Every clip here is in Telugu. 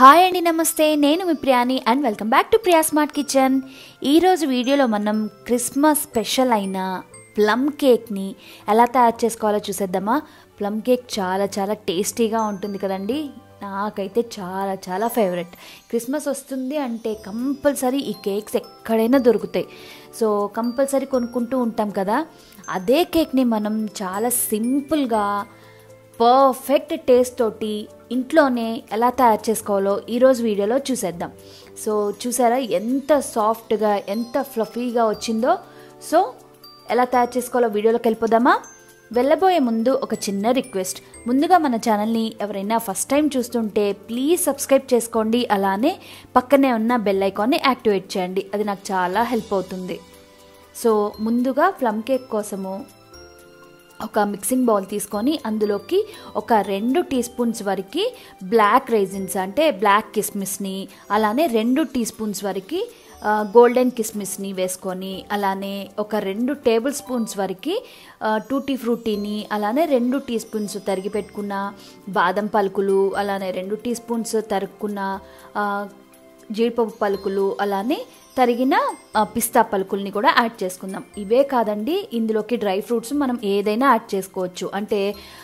హాయ్ అండి నమస్తే నేను మీ ప్రియాని and welcome back to Priya smart kitchen ఈరోజు వీడియోలో మనం క్రిస్మస్ స్పెషల్ అయిన ప్లమ్ కేక్ని ఎలా తయారు చేసుకోవాలో చూసేద్దామా ప్లమ్ కేక్ చాలా చాలా టేస్టీగా ఉంటుంది కదండి నాకైతే చాలా చాలా ఫేవరెట్ క్రిస్మస్ వస్తుంది అంటే కంపల్సరీ ఈ కేక్స్ ఎక్కడైనా దొరుకుతాయి సో కంపల్సరీ కొనుక్కుంటూ ఉంటాం కదా అదే కేక్ని మనం చాలా సింపుల్గా పర్ఫెక్ట్ టేస్ట్ తోటి ఇంట్లోనే ఎలా తయారు చేసుకోవాలో ఈరోజు వీడియోలో చూసేద్దాం సో చూసారా ఎంత సాఫ్ట్గా ఎంత ఫ్లఫీగా వచ్చిందో సో ఎలా తయారు చేసుకోవాలో వీడియోలోకి వెళ్ళిపోదామా వెళ్ళబోయే ముందు ఒక చిన్న రిక్వెస్ట్ ముందుగా మన ఛానల్ని ఎవరైనా ఫస్ట్ టైం చూస్తుంటే ప్లీజ్ సబ్స్క్రైబ్ చేసుకోండి అలానే పక్కనే ఉన్న బెల్ ఐకాన్ని యాక్టివేట్ చేయండి అది నాకు చాలా హెల్ప్ అవుతుంది సో ముందుగా ప్లమ్ కేక్ కోసము ఒక మిక్సింగ్ బౌల్ తీసుకొని అందులోకి ఒక రెండు టీ స్పూన్స్ వరకు బ్లాక్ రైజిన్స్ అంటే బ్లాక్ కిస్మిస్ని అలానే రెండు టీ స్పూన్స్ వరకు గోల్డెన్ కిస్మిస్ని వేసుకొని అలానే ఒక రెండు టేబుల్ స్పూన్స్ వరకు టూటీ ఫ్రూటీని అలానే రెండు టీ స్పూన్స్ తరిగి పెట్టుకున్న బాదం పలుకులు అలానే రెండు టీ స్పూన్స్ తరుక్కున్న జీడిపప్పు పలుకులు అలానే తరిగిన పిస్తా పలుకుల్ని కూడా యాడ్ చేసుకుందాం ఇవే కాదండి ఇందులోకి డ్రై ఫ్రూట్స్ మనం ఏదైనా యాడ్ చేసుకోవచ్చు అంటే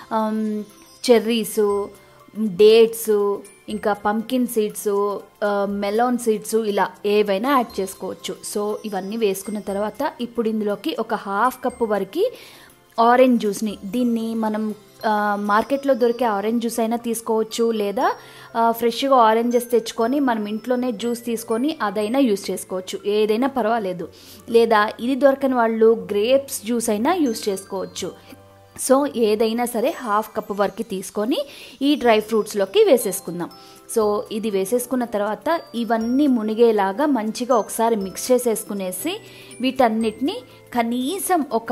చెర్రీసు డేట్స్ ఇంకా పంకిన్ సీడ్స్ మెలోన్ సీడ్స్ ఇలా ఏవైనా యాడ్ చేసుకోవచ్చు సో ఇవన్నీ వేసుకున్న తర్వాత ఇప్పుడు ఇందులోకి ఒక హాఫ్ కప్పు వరకు ఆరెంజ్ జ్యూస్ని దీన్ని మనం మార్కెట్లో దొరికే ఆరెంజ్ జ్యూస్ అయినా తీసుకోవచ్చు లేదా ఫ్రెష్గా ఆరెంజెస్ తెచ్చుకొని మనం ఇంట్లోనే జ్యూస్ తీసుకొని అదైనా యూస్ చేసుకోవచ్చు ఏదైనా పర్వాలేదు లేదా ఇది దొరకని వాళ్ళు గ్రేప్స్ జ్యూస్ అయినా యూస్ చేసుకోవచ్చు సో ఏదైనా సరే హాఫ్ కప్ వరకు తీసుకొని ఈ డ్రై ఫ్రూట్స్లోకి వేసేసుకుందాం సో ఇది వేసేసుకున్న తర్వాత ఇవన్నీ మునిగేలాగా మంచిగా ఒకసారి మిక్స్ చేసేసుకునేసి వీటన్నిటిని కనీసం ఒక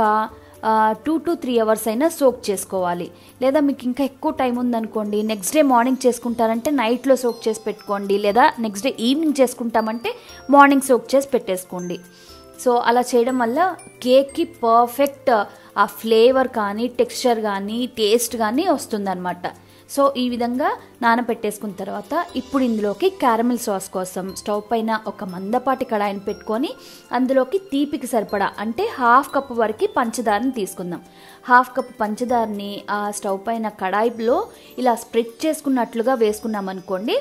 టూ టు త్రీ అవర్స్ అయినా సోక్ చేసుకోవాలి లేదా మీకు ఇంకా ఎక్కువ టైం ఉందనుకోండి నెక్స్ట్ డే మార్నింగ్ చేసుకుంటారంటే నైట్లో సోక్ చేసి పెట్టుకోండి లేదా నెక్స్ట్ డే ఈవినింగ్ చేసుకుంటామంటే మార్నింగ్ సోక్ చేసి పెట్టేసుకోండి సో అలా చేయడం వల్ల కేక్కి పర్ఫెక్ట్ ఆ ఫ్లేవర్ కానీ టెక్స్చర్ కానీ టేస్ట్ కానీ వస్తుందన్నమాట సో ఈ విధంగా నానబెట్టేసుకున్న తర్వాత ఇప్పుడు ఇందులోకి క్యారమిల్ సాస్ కోసం స్టవ్ పైన ఒక మందపాటి కడాయిని పెట్టుకొని అందులోకి తీపికి సరిపడా అంటే హాఫ్ కప్ వరకు పంచదారని తీసుకుందాం హాఫ్ కప్ పంచదారని ఆ స్టవ్ పైన కడాయిలో ఇలా స్ప్రెడ్ చేసుకున్నట్లుగా వేసుకున్నాం అనుకోండి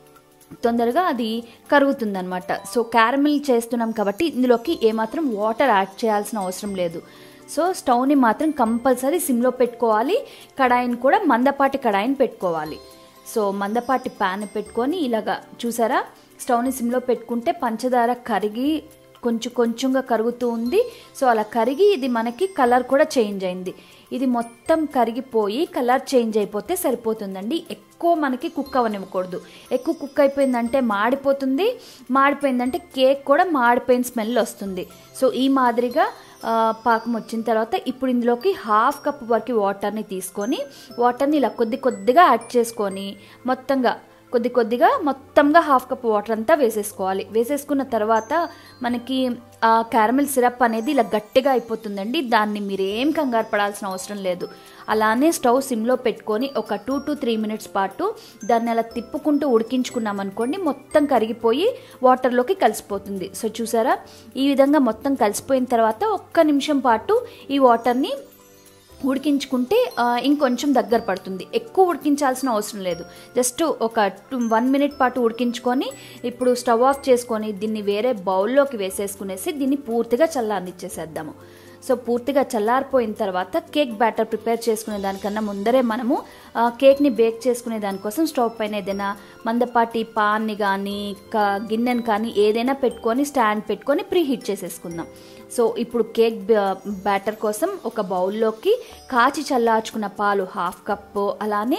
తొందరగా అది కరుగుతుందనమాట సో క్యారమిల్ చేస్తున్నాం కాబట్టి ఇందులోకి ఏమాత్రం వాటర్ యాడ్ చేయాల్సిన అవసరం లేదు సో స్టవ్ని మాత్రం కంపల్సరీ సిమ్లో పెట్టుకోవాలి కడాయిని కూడా మందపాటి కడాయిని పెట్టుకోవాలి సో మందపాటి ప్యాన్ పెట్టుకొని ఇలాగా చూసారా స్టవ్ని సిమ్లో పెట్టుకుంటే పంచదార కరిగి కొంచెం కొంచెంగా కరుగుతూ ఉంది సో అలా కరిగి ఇది మనకి కలర్ కూడా చేంజ్ అయింది ఇది మొత్తం కరిగిపోయి కలర్ చేంజ్ అయిపోతే సరిపోతుందండి ఎక్కువ మనకి కుక్ అవ్వనివ్వకూడదు ఎక్కువ కుక్ అయిపోయిందంటే మాడిపోతుంది మాడిపోయిందంటే కేక్ కూడా మాడిపోయిన స్మెల్ వస్తుంది సో ఈ మాదిరిగా పాకం వచ్చిన తర్వాత ఇప్పుడు ఇందులోకి హాఫ్ కప్ వరకు వాటర్ని తీసుకొని వాటర్ని ఇలా కొద్ది కొద్దిగా యాడ్ చేసుకొని మొత్తంగా కొద్ది కొద్దిగా మొత్తంగా హాఫ్ కప్ వాటర్ అంతా వేసేసుకోవాలి వేసేసుకున్న తర్వాత మనకి ఆ క్యారమిల్ సిరప్ అనేది ఇలా గట్టిగా అయిపోతుందండి దాన్ని మీరేం కంగారు పడాల్సిన అవసరం లేదు అలానే స్టవ్ సిమ్లో పెట్టుకొని ఒక టూ టు త్రీ మినిట్స్ పాటు దాన్ని అలా తిప్పుకుంటూ ఉడికించుకున్నాం అనుకోండి మొత్తం కరిగిపోయి వాటర్లోకి కలిసిపోతుంది సో చూసారా ఈ విధంగా మొత్తం కలిసిపోయిన తర్వాత ఒక్క నిమిషం పాటు ఈ వాటర్ని ఉడికించుకుంటే ఇంకొంచెం దగ్గర పడుతుంది ఎక్కువ ఉడికించాల్సిన అవసరం లేదు జస్ట్ ఒక టూ వన్ మినిట్ పాటు ఉడికించుకొని ఇప్పుడు స్టవ్ ఆఫ్ చేసుకొని దీన్ని వేరే బౌల్లోకి వేసేసుకునేసి దీన్ని పూర్తిగా చల్లారనిచ్చేసేద్దాము సో పూర్తిగా చల్లారిపోయిన తర్వాత కేక్ బ్యాటర్ ప్రిపేర్ చేసుకునే దానికన్నా ముందరే మనము కేక్ని బేక్ చేసుకునే దానికోసం స్టవ్ పైన ఏదైనా మందపాటి పాన్ని కానీ గిన్నెని కానీ ఏదైనా పెట్టుకొని స్టాండ్ పెట్టుకొని ప్రీ హీట్ చేసేసుకుందాం సో ఇప్పుడు కేక్ బ్యాటర్ కోసం ఒక బౌల్లోకి కాచి చల్లార్చుకున్న పాలు హాఫ్ కప్పు అలానే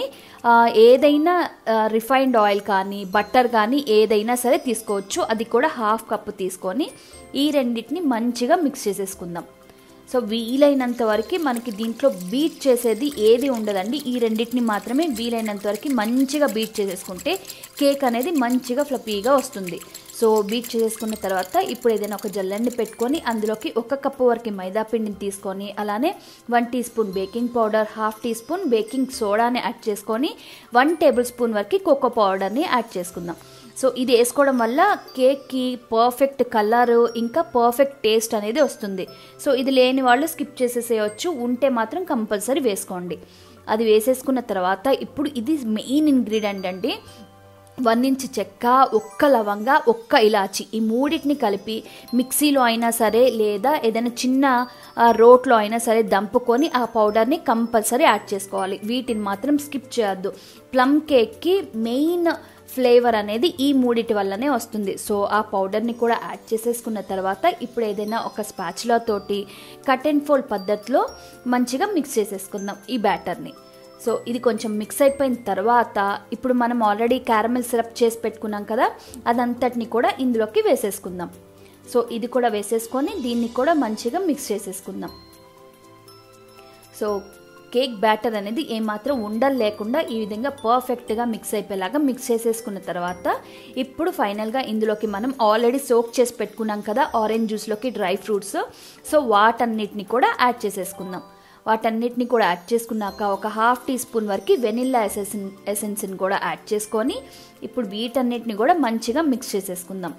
ఏదైనా రిఫైన్డ్ ఆయిల్ కానీ బట్టర్ కానీ ఏదైనా సరే తీసుకోవచ్చు అది కూడా హాఫ్ కప్పు తీసుకొని ఈ రెండింటిని మంచిగా మిక్స్ చేసేసుకుందాం సో వీలైనంత వరకు మనకి దీంట్లో బీట్ చేసేది ఏది ఉండదండి ఈ రెండింటిని మాత్రమే వీలైనంత వరకు మంచిగా బీట్ చేసేసుకుంటే కేక్ అనేది మంచిగా ఫ్లఫీగా వస్తుంది సో బీట్ చేసుకున్న తర్వాత ఇప్పుడు ఏదైనా ఒక జల్లెంని పెట్టుకొని అందులోకి ఒక కప్పు వరకు మైదా పిండిని తీసుకొని అలానే one teaspoon baking powder half teaspoon baking సోడాని యాడ్ చేసుకొని వన్ టేబుల్ స్పూన్ వరకు కోకో పౌడర్ని యాడ్ చేసుకుందాం సో ఇది వేసుకోవడం వల్ల కేక్కి పర్ఫెక్ట్ కలర్ ఇంకా పర్ఫెక్ట్ టేస్ట్ అనేది వస్తుంది సో ఇది లేని వాళ్ళు స్కిప్ చేసేసేయచ్చు ఉంటే మాత్రం కంపల్సరీ వేసుకోండి అది వేసేసుకున్న తర్వాత ఇప్పుడు ఇది మెయిన్ ఇంగ్రీడియంట్ అండి వన్ ఇంచ్ చెక్క ఒక్క లవంగ ఒక్క ఇలాచి ఈ మూడింటిని కలిపి మిక్సీలో అయినా సరే లేదా ఏదైనా చిన్న ఆ, రోట్లో అయినా సరే దంపుకొని ఆ పౌడర్ని కంపల్సరీ యాడ్ చేసుకోవాలి వీటిని మాత్రం స్కిప్ చేయొద్దు ప్లమ్ కేక్కి మెయిన్ ఫ్లేవర్ అనేది ఈ మూడిటి వల్లనే వస్తుంది సో ఆ పౌడర్ని కూడా యాడ్ చేసేసుకున్న తర్వాత ఇప్పుడు ఏదైనా ఒక స్పాచులా తోటి కట్ అండ్ ఫోల్డ్ పద్ధతిలో మంచిగా మిక్స్ చేసేసుకుందాం ఈ బ్యాటర్ని సో ఇది కొంచెం మిక్స్ అయిపోయిన తర్వాత ఇప్పుడు మనం ఆల్రెడీ క్యారమెల్ సిరప్ చేసి పెట్టుకున్నాం కదా అదంతటిని కూడా ఇందులోకి వేసేసుకుందాం సో ఇది కూడా వేసేసుకొని దీన్ని కూడా మంచిగా మిక్స్ చేసేసుకుందాం సో కేక్ బ్యాటర్ అనేది ఏమాత్రం ఉండలు లేకుండా ఈ విధంగా పర్ఫెక్ట్గా మిక్స్ అయిపోయేలాగా మిక్స్ చేసేసుకున్న తర్వాత ఇప్పుడు ఫైనల్గా ఇందులోకి మనం ఆల్రెడీ సోక్ చేసి పెట్టుకున్నాం కదా ఆరెంజ్ జ్యూస్లోకి డ్రై ఫ్రూట్స్ సో వాటన్నిటిని కూడా యాడ్ చేసేసుకుందాం వాటన్నిటిని కూడా యాడ్ చేసుకున్నాక ఒక హాఫ్ టీ స్పూన్ వరకు వెనిల్లా ఎసెన్సిన్ ఎసెన్స్ని కూడా యాడ్ చేసుకొని ఇప్పుడు వీటన్నిటిని కూడా మంచిగా మిక్స్ చేసేసుకుందాం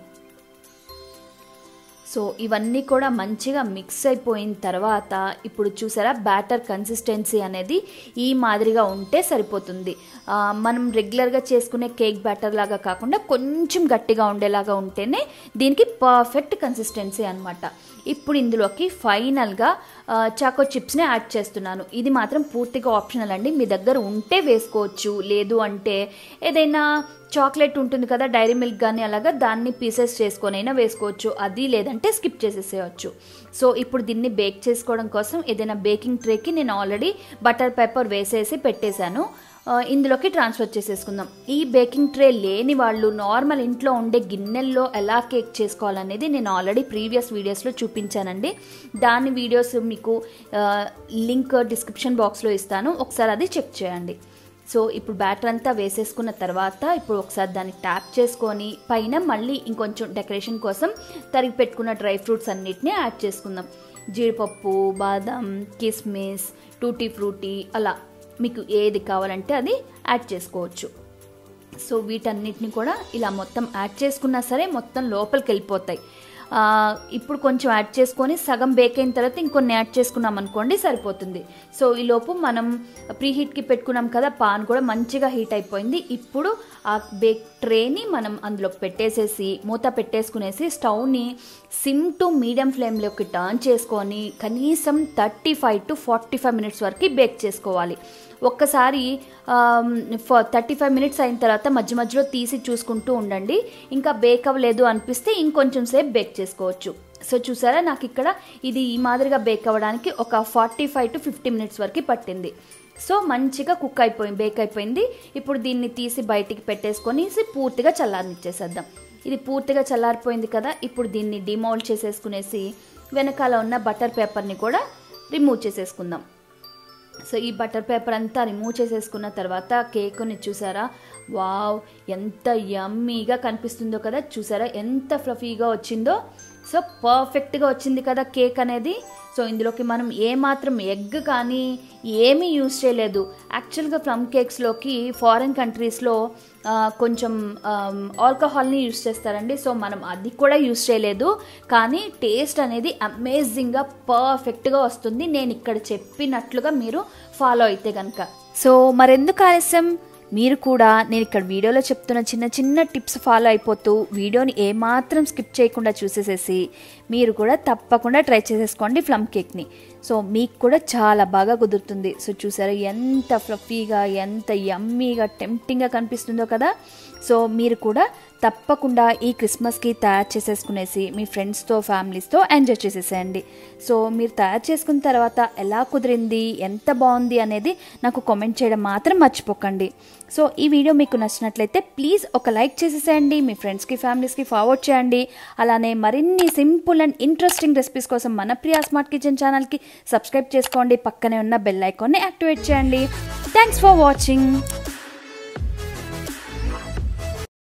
సో ఇవన్నీ కూడా మంచిగా మిక్స్ అయిపోయిన తర్వాత ఇప్పుడు చూసారా బ్యాటర్ కన్సిస్టెన్సీ అనేది ఈ మాదిరిగా ఉంటే సరిపోతుంది ఆ, మనం రెగ్యులర్గా చేసుకునే కేక్ బ్యాటర్ లాగా కాకుండా కొంచెం గట్టిగా ఉండేలాగా ఉంటేనే దీనికి పర్ఫెక్ట్ కన్సిస్టెన్సీ అనమాట ఇప్పుడు ఇందులోకి ఫైనల్గా ఆ, చాకో చిప్స్ని యాడ్ చేస్తున్నాను ఇది మాత్రం పూర్తిగా ఆప్షనల్ అండి మీ దగ్గర ఉంటే వేసుకోవచ్చు లేదు అంటే ఏదైనా చాక్లెట్ ఉంటుంది కదా డైరీ మిల్క్ కానీ అలాగా దాన్ని పీసెస్ చేసుకొని అయినా వేసుకోవచ్చు అది లేదంటే స్కిప్ చేసేసేయచ్చు సో ఇప్పుడు దీన్ని బేక్ చేసుకోవడం కోసం ఏదైనా బేకింగ్ ట్రేకి నేను ఆల్రెడీ బటర్ పేపర్ వేసేసి పెట్టేశాను ఆ, ఇందులోకి ట్రాన్స్ఫర్ చేసేసుకుందాం ఈ బేకింగ్ ట్రే లేని వాళ్ళు నార్మల్ ఇంట్లో ఉండే గిన్నెల్లో ఎలా కేక్ చేసుకోవాలనేది నేను ఆల్రెడీ ప్రీవియస్ వీడియోస్లో చూపించానండి దాని వీడియోస్ మీకు ఆ, లింక్ డిస్క్రిప్షన్ బాక్స్లో ఇస్తాను ఒకసారి అది చెక్ చేయండి సో ఇప్పుడు బ్యాటర్ అంతా వేసేసుకున్న తర్వాత ఇప్పుడు ఒకసారి దాన్ని ట్యాప్ చేసుకొని పైన మళ్ళీ ఇంకొంచెం డెకరేషన్ కోసం తరిగి పెట్టుకున్న డ్రై ఫ్రూట్స్ అన్నిటిని యాడ్ చేసుకుందాం జీడిపప్పు బాదం కిస్మిస్ టూటీ ఫ్రూటీ అలా మీకు ఏది కావాలంటే అది యాడ్ చేసుకోవచ్చు సో వీటన్నిటిని కూడా ఇలా మొత్తం యాడ్ చేసుకున్నా సరే మొత్తం లోపలికి వెళ్ళిపోతాయి ఆ, ఇప్పుడు కొంచెం యాడ్ చేసుకొని సగం బేక్ అయిన తర్వాత ఇంకొన్ని యాడ్ చేసుకున్నాం అనుకోండి సరిపోతుంది సో ఈ లోపు మనం ప్రీ హీట్కి పెట్టుకున్నాం కదా పాన్ కూడా మంచిగా హీట్ అయిపోయింది ఇప్పుడు ఆ బేక్ ట్రేని మనం అందులోకి పెట్టేసేసి మూత పెట్టేసుకునేసి స్టవ్ని సిమ్ టు మీడియం ఫ్లేమ్లోకి టర్న్ చేసుకొని కనీసం thirty five to forty five minutes వరకు బేక్ చేసుకోవాలి ఒక్కసారి థర్టీ ఫైవ్ మినిట్స్ అయిన తర్వాత మధ్య మధ్యలో తీసి చూసుకుంటూ ఉండండి ఇంకా బేక్ అవ్వలేదు అనిపిస్తే ఇంకొంచెం సేపు బేక్ చేసుకోవచ్చు సో చూసారా నాకు ఇక్కడ ఇది ఈ మాదిరిగా బేక్ అవ్వడానికి ఒక forty five to fifty minutes వరకు పట్టింది సో మంచిగా కుక్ అయిపోయింది బేక్ అయిపోయింది ఇప్పుడు దీన్ని తీసి బయటికి పెట్టేసుకొని పూర్తిగా చల్లారనిచ్చేసేద్దాం ఇది పూర్తిగా చల్లారిపోయింది కదా ఇప్పుడు దీన్ని డిమౌల్డ్ చేసేసుకునేసి వెనకాల ఉన్న బటర్ పేపర్ని కూడా రిమూవ్ చేసేసుకుందాం సో ఈ బటర్ పేపర్ అంతా రిమూవ్ చేసేసుకున్న తర్వాత కేక్ని చూసారా వావ్ ఎంత యమ్మీగా కనిపిస్తుందో కదా చూసారా ఎంత ఫ్లఫీగా వచ్చిందో సో పర్ఫెక్ట్గా వచ్చింది కదా కేక్ అనేది సో ఇందులోకి మనం ఏమాత్రం ఎగ్ కానీ ఏమీ యూజ్ చేయలేదు యాక్చువల్గా ప్లమ్ కేక్స్లోకి ఫారిన్ కంట్రీస్లో ఆ, కొంచెం ఆల్కహాల్ని యూజ్ చేస్తారండి సో మనం అది కూడా యూజ్ చేయలేదు కానీ టేస్ట్ అనేది అమేజింగ్గా పర్ఫెక్ట్గా వస్తుంది నేను ఇక్కడ చెప్పినట్లుగా మీరు ఫాలో అయితే కనుక సో మరెందుకు ఆలస్యం మీరు కూడా నేను ఇక్కడ వీడియోలో చెప్తున్న చిన్న చిన్న టిప్స్ ఫాలో అయిపోతూ వీడియోని ఏమాత్రం స్కిప్ చేయకుండా చూసేసేసి మీరు కూడా తప్పకుండా ట్రై చేసేసుకోండి ప్లమ్ కేక్ని సో మీకు కూడా చాలా బాగా కుదురుతుంది సో చూసారా ఎంత ఫ్లఫీగా ఎంత యమ్మీగా టెంప్టింగ్గా కనిపిస్తుందో కదా సో మీరు కూడా తప్పకుండా ఈ క్రిస్మస్కి తయారు చేసేసుకునేసి మీ ఫ్రెండ్స్తో ఫ్యామిలీస్తో ఎంజాయ్ చేసేసేయండి సో మీరు తయారు చేసుకున్న తర్వాత ఎలా కుదిరింది ఎంత బాగుంది అనేది నాకు కామెంట్ చేయడం మాత్రం మర్చిపోకండి సో ఈ వీడియో మీకు నచ్చినట్లయితే ప్లీజ్ ఒక లైక్ చేసేసేయండి మీ ఫ్రెండ్స్కి ఫ్యామిలీస్కి ఫార్వర్డ్ చేయండి అలానే మరిన్ని సింపుల్ అండ్ ఇంట్రెస్టింగ్ రెసిపీస్ కోసం మన ప్రియా స్మార్ట్ కిచెన్ ఛానల్కి సబ్స్క్రైబ్ చేసుకోండి పక్కనే ఉన్న బెల్ ఐకాన్ని యాక్టివేట్ చేయండి థ్యాంక్స్ ఫర్ వాచింగ్